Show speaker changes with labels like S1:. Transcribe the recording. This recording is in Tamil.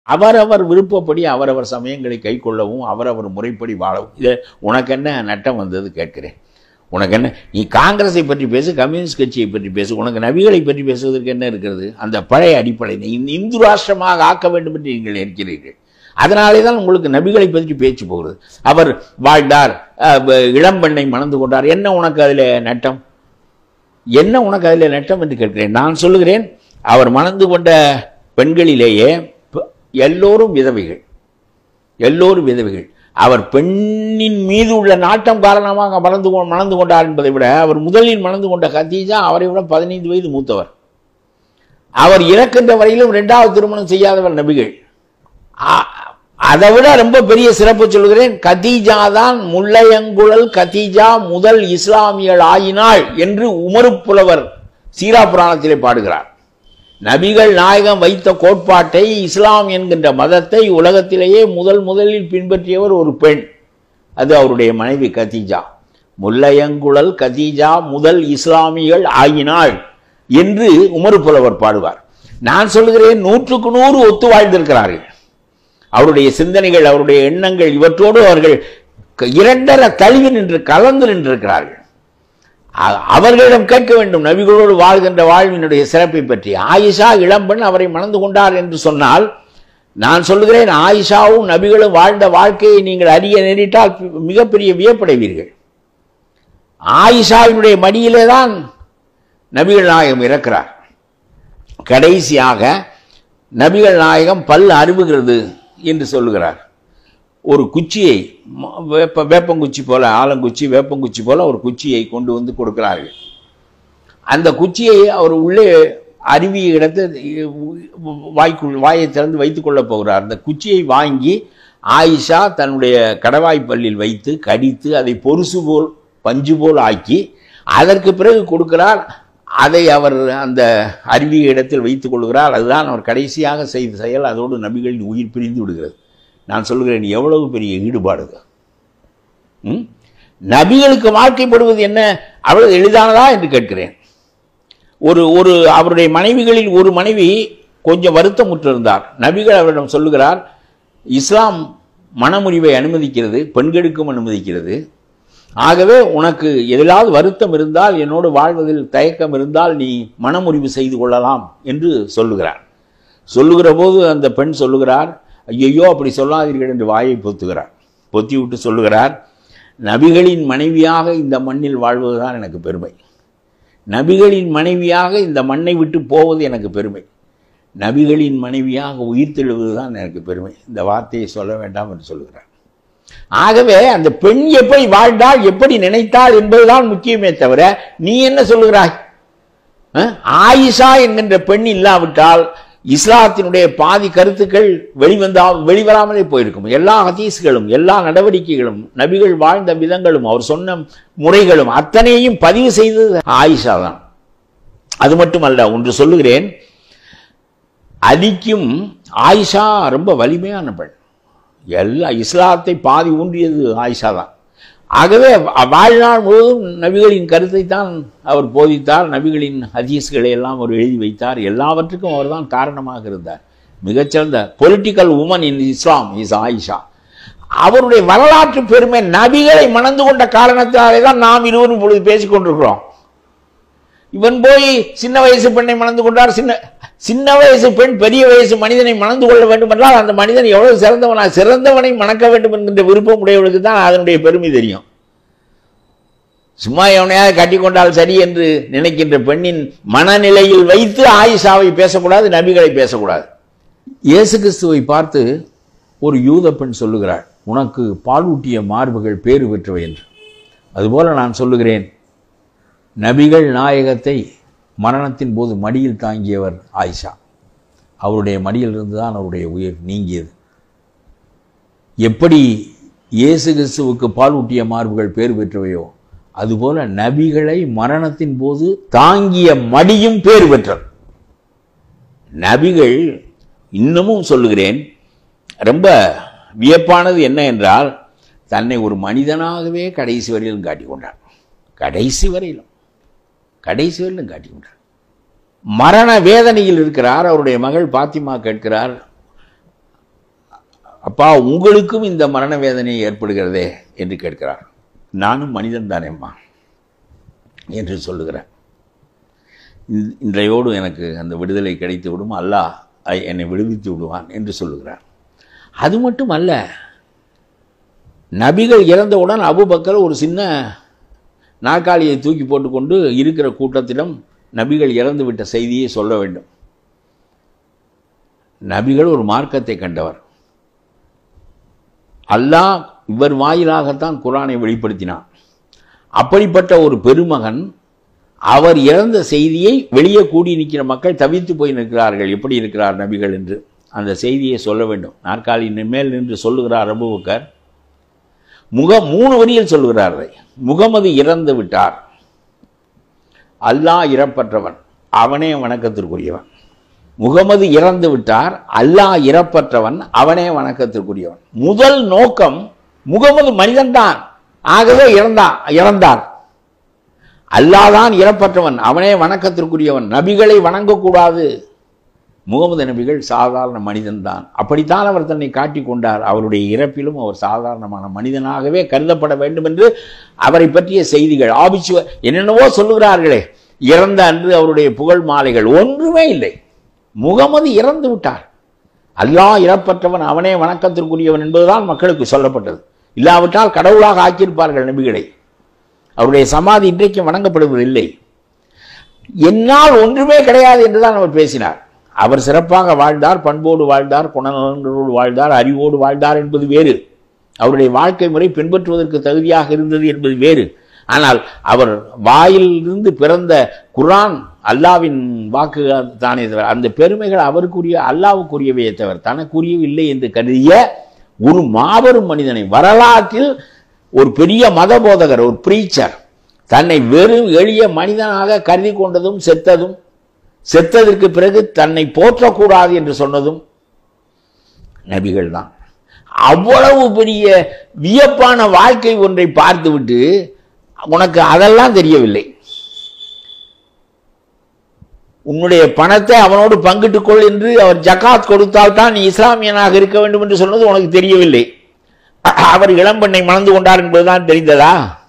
S1: அவரவர் விருப்பப்படி அவரவர் சமயங்களை கை கொள்ளவும் அவரவர் முறைப்படி வாழவும் இது உனக்கு என்ன நட்டம் வந்தது கேட்கிறேன் உனக்கு என்ன நீ காங்கிரஸை பற்றி பேசு கம்யூனிஸ்ட் கட்சியை பற்றி பேசு உனக்கு நபிகளை பற்றி பேசுவதற்கு என்ன இருக்கிறது அந்த பழைய அடிப்படை இந்த இந்து ராஷ்டிரமாக ஆக்க வேண்டும் என்று நீங்கள் இருக்கிறீர்கள் அதனாலே தான் உங்களுக்கு நபிகளை பற்றி பேச்சு போகிறது அவர் வாழ்ந்தார் அஹ், வ- இளம்பெண்ணை மணந்து கொண்டார் என்ன உனக்கு அதில் நட்டம் என்ன உனக்கு அதில் நட்டம் என்று கேட்கிறேன் நான் சொல்லுகிறேன் அவர் மணந்து கொண்ட பெண்களிலேயே ப- எல்லோரும் விதவைகள் எல்லோரும் விதவைகள் அவர் பெண்ணின் மீது உள்ள நாட்டம் காரணமாக மணந்து கொ- மணந்து கொண்டார் என்பதை விட அவர் முதலில் மணந்து கொண்ட கத்தீஜா அவரை விட பதினைந்து வயது மூத்தவர் அவர் இறக்கின்ற வரையிலும் இரண்டாவது திருமணம் செய்யாதவர் நபிகள் ஆ- அதை விட ரொம்ப பெரிய சிறப்பு சொல்கிறேன் கதீஜா தான் முல்லையங்குழல் கதீஜா முதல் இஸ்லாமியள் ஆயினாள் என்று உமரு புலவர் சீரா புராணத்திலே பாடுகிறார் நபிகள் நாயகம் வைத்த கோட்பாட்டை இஸ்லாம் என்கின்ற மதத்தை உலகத்திலேயே முதல் முதலில் பின்பற்றியவர் ஒரு பெண் அது அவருடைய மனைவி கதீஜா முல்லையங்குழல் கதீஜா முதல் இஸ்லாமியள் ஆயினாள் என்று உமரு புலவர் பாடுவார் நான் சொல்கிறேன் நூற்றுக்கு நூறு ஒத்து வாழ்ந்திருக்கிறார்கள் அவருடைய சிந்தனைகள் அவருடைய எண்ணங்கள் இவற்றோடு அவர்கள் க- இரண்டர தழுவி நின்று கலந்து நின்றிருக்கிறார்கள் அ- அவர்களிடம் கேட்க வேண்டும் நபிகளோடு வாழ்கின்ற வாழ்வினுடைய சிறப்பை பற்றி ஆயிஷா இளம்பெண் அவரை மணந்து கொண்டார் என்று சொன்னால் நான் சொல்லுகிறேன் ஆயிஷாவும் நபிகளும் வாழ்ந்த வாழ்க்கையை நீங்கள் அறிய நேரிட்டால் பி- மிகப்பெரிய வியப்படைவீர்கள் ஆயிஷாவினுடைய மடியிலே தான் நபிகள் நாயகம் இறக்கிறார் கடைசியாக நபிகள் நாயகம் பல் அருவுகிறது என்று சொல்லுகிறார் ஒரு குச்சியை ம- வேப்ப வேப்பங்குச்சி போல ஆலங்குச்சி வேப்பங்குச்சி போல ஒரு குச்சியை கொண்டு வந்து கொடுக்கிறார்கள் அந்த குச்சியை அவர் உள்ளே அருவிய இடத்தை வாய்க்குள் வாயை திறந்து வைத்துக் கொள்ளப் போகிறார் அந்த குச்சியை வாங்கி ஆயிஷா தன்னுடைய கடவாய் பல்லில் வைத்து கடித்து அதை பொருசு போல் பஞ்சு போல் ஆக்கி அதற்கு பிறகு கொடுக்கிறார் அதை அவர் அந்த அருவிய இடத்தில் வைத்துக் கொள்கிறார் அதுதான் அவர் கடைசியாக செய்த செயல் அதோடு நபிகளின் உயிர் பிரிந்து விடுகிறது நான் சொல்கிறேன் எவ்வளவு பெரிய ஈடுபாடு இது. ம்? நபிகளுக்கு வாழ்க்கைப்படுவது என்ன அவ்வளவு எளிதானதா என்று கேட்கிறேன் ஒரு ஒரு அவருடைய மனைவிகளில் ஒரு மனைவி கொஞ்சம் வருத்தமுற்றிருந்தார் நபிகள் அவரிடம் சொல்லுகிறார் இஸ்லாம் மனமுறிவை அனுமதிக்கிறது பெண்களுக்கும் அனுமதிக்கிறது ஆகவே உனக்கு எதிலாவது வருத்தம் இருந்தால் என்னோடு வாழ்வதில் தயக்கம் இருந்தால் நீ மனமுறிவு செய்து கொள்ளலாம் என்று சொல்லுகிறார் சொல்லுகிற போது அந்த பெண் சொல்லுகிறார் ஐயையோ அப்படி சொல்லாதீர்கள் என்று வாயை பொத்துகிறார் பொத்தி விட்டு சொல்லுகிறார் நபிகளின் மனைவியாக இந்த மண்ணில் வாழ்வதுதான் எனக்கு பெருமை நபிகளின் மனைவியாக இந்த மண்ணை விட்டு போவது எனக்கு பெருமை நபிகளின் மனைவியாக உயிர் தெழுவதுதான் எனக்கு பெருமை இந்த வார்த்தையை சொல்ல வேண்டாம் என்று சொல்லுகிறார் ஆகவே அந்த பெண் எப்படி வாழ்ந்தாள் எப்படி நினைத்தாள் என்பதுதான் முக்கியமே தவிர நீ என்ன சொல்லுகிறாய் அஹ்? ஆயிஷா என்கின்ற பெண் இல்லாவிட்டால் இஸ்லாத்தினுடைய பாதி கருத்துக்கள் வெளிவந்தா வெளிவராமலே போயிருக்கும் எல்லா ஹதீஸ்களும் எல்லா நடவடிக்கைகளும் நபிகள் வாழ்ந்த விதங்களும் அவர் சொன்ன முறைகளும் அத்தனையும் பதிவு செய்தது ஆயிஷா தான் அது மட்டுமல்ல ஒன்று சொல்லுகிறேன் அலிக்கும் ஆயிஷா ரொம்ப வலிமையான பெண் எல்லா இஸ்லாத்தை பாதி ஊன்றியது ஆயிஷா தான் ஆகவே வ- வாழ்நாள் முழுவதும் நபிகளின் கருத்தை தான் அவர் போதித்தார் நபிகளின் ஹதீஸ்களை எல்லாம் அவர் எழுதி வைத்தார் எல்லாவற்றுக்கும் அவர்தான் காரணமாக இருந்தார் மிகச்சிறந்த political woman in Islam is Aisha அவருடைய வரலாற்று பெருமை நபிகளை மணந்து கொண்ட காரணத்தினாலே தான் நாம் இருவரும் இப்பொழுது பேசிக் கொண்டிருக்கிறோம் இவன் போய் சின்ன வயசு பெண்ணை மணந்து கொண்டார் சின்ன சின்ன வயசு பெண் பெரிய வயசு மனிதனை மணந்து கொள்ள வேண்டும் என்றால் அந்த மனிதன் எவ்வளவு சிறந்தவனா சிறந்தவனை மணக்க வேண்டும் என்கின்ற விருப்பம் உடையவர்களுக்கு தான் அதனுடைய பெருமை தெரியும் சும்மா எவனையாவது கட்டி கொண்டால் சரி என்று நினைக்கின்ற பெண்ணின் மனநிலையில் வைத்து ஆயிஷாவை பேசக்கூடாது நபிகளை பேசக்கூடாது இயேசு கிறிஸ்துவை பார்த்து ஒரு யூத பெண் சொல்லுகிறாள் உனக்கு பாலூட்டிய மார்புகள் பேறு பெற்றவை என்று அதுபோல நான் சொல்லுகிறேன் நபிகள் நாயகத்தை மரணத்தின் போது மடியில் தாங்கியவர் ஆயிஷா அவருடைய மடியிலிருந்து தான் அவருடைய உயிர் நீங்கியது எப்படி இயேசு கிறிஸ்துவுக்கு பாலூட்டிய மார்புகள் பேறு பெற்றவையோ அதுபோல நபிகளை மரணத்தின் போது தாங்கிய மடியும் பேறு பெற்றது நபிகள் இன்னமும் சொல்லுகிறேன் ரொம்ப வியப்பானது என்ன என்றால் தன்னை ஒரு மனிதனாகவே கடைசி வரையிலும் காட்டிக் கொண்டார் கடைசி வரையிலும் கடைசி வரையிலும் காட்டிக் கொண்டார் மரண வேதனையில் இருக்கிறார் அவருடைய மகள் பாத்திமா கேட்கிறார் அப்பா உங்களுக்கும் இந்த மரண வேதனை ஏற்படுகிறதே என்று கேட்கிறார் நானும் மனிதன் தானேம்மா என்று சொல்லுகிறார் இந்த- இன்றையோடு எனக்கு அந்த விடுதலை கிடைத்து விடும் அல்லாஹ் ஐ- என்னை விடுவித்து விடுவான் என்று சொல்லுகிறார் அது மட்டும் அல்ல நபிகள் இறந்தவுடன் அபூபக்கர் ஒரு சின்ன நாற்காலியை தூக்கி போட்டுக்கொண்டு இருக்கிற கூட்டத்திடம் நபிகள் இறந்து விட்ட செய்தியை சொல்ல வேண்டும் நபிகள் ஒரு மார்க்கத்தை கண்டவர் அல்லாஹ் இவர் வாயிலாகத்தான் குரானை வெளிப்படுத்தினான் அப்படிப்பட்ட ஒரு பெருமகன் அவர் இறந்த செய்தியை வெளியே கூடி நிற்கிற மக்கள் தவித்து போய் நிற்கிறார்கள் எப்படி இருக்கிறார் நபிகள் என்று அந்த செய்தியை சொல்ல வேண்டும் நாற்காலியின் மேல் நின்று சொல்லுகிறார் அபூபக்கர் முக மூணு வரியில் சொல்லுகிறார் அதை. முகமது இறந்து விட்டார் அல்லாஹ் இறப்பற்றவன் அவனே வணக்கத்திற்குரியவன் முகமது இறந்து விட்டார் அல்லாஹ் இறப்பற்றவன் அவனே வணக்கத்திற்குரியவன் முதல் நோக்கம் முகமது மனிதன்தான் ஆகவே இறந்தான் இறந்தார் அல்லாஹ் தான் இறப்பற்றவன் அவனே வணக்கத்திற்குரியவன் நபிகளை வணங்கக்கூடாது முகமது நபிகள் சாதாரண மனிதன்தான் அப்படித்தான் அவர் தன்னை காட்டிக் கொண்டார் அவருடைய இறப்பிலும் அவர் சாதாரணமான மனிதனாகவே கருதப்பட வேண்டும் என்று அவரை பற்றிய செய்திகள் ஆபிச்சுவ என்னென்னவோ சொல்லுகிறார்களே இறந்த அன்று அவருடைய புகழ் மாலைகள் ஒன்றுமே இல்லை முகமது இறந்து விட்டார் அல்லாஹ் இறப்பற்றவன் அவனே வணக்கத்திற்குரியவன் என்பதுதான் மக்களுக்கு சொல்லப்பட்டது இல்லாவிட்டால் கடவுளாக ஆக்கியிருப்பார்கள் நபிகளை அவருடைய சமாதி இன்றைக்கும் வணங்கப்படுவதில்லை என்னால் ஒன்றுமே கிடையாது என்றுதான் அவர் பேசினார் அவர் சிறப்பாக வாழ்ந்தார் பண்போடு வாழ்ந்தார் குணநலன்களோடு வாழ்ந்தார் அறிவோடு வாழ்ந்தார் என்பது வேறு அவருடைய வாழ்க்கை முறை பின்பற்றுவதற்கு தகுதியாக இருந்தது என்பது வேறு ஆனால் அவர் வாயிலிருந்து பிறந்த குர்ஆன் அல்லாவின் வாக்கு தானே தவிர அந்த பெருமைகள் அவருக்குரிய அல்லாவுக்குரியவையே தவிர தனக்குரியவில்லை என்று கருதிய ஒரு மாபெரும் மனிதனை வரலாற்றில் ஒரு பெரிய மத போதகர் ஒரு பிரீச்சர் தன்னை வெறும் எளிய மனிதனாக கருதி கொண்டதும் செத்ததும் செத்ததற்கு பிறகு தன்னை போற்றக்கூடாது என்று சொன்னதும் நபிகள் தான் அவ்வளவு பெரிய வியப்பான வாழ்க்கை ஒன்றை பார்த்துவிட்டு உனக்கு அதெல்லாம் தெரியவில்லை உன்னுடைய பணத்தை அவனோடு பங்கிட்டுக் கொள் என்று அவர் ஜகாத் கொடுத்தால் தான் நீ இஸ்லாமியனாக இருக்க வேண்டும் என்று சொன்னது உனக்கு தெரியவில்லை அவர் இளம்பெண்ணை மணந்து கொண்டார் என்பதுதான் தெரிந்ததா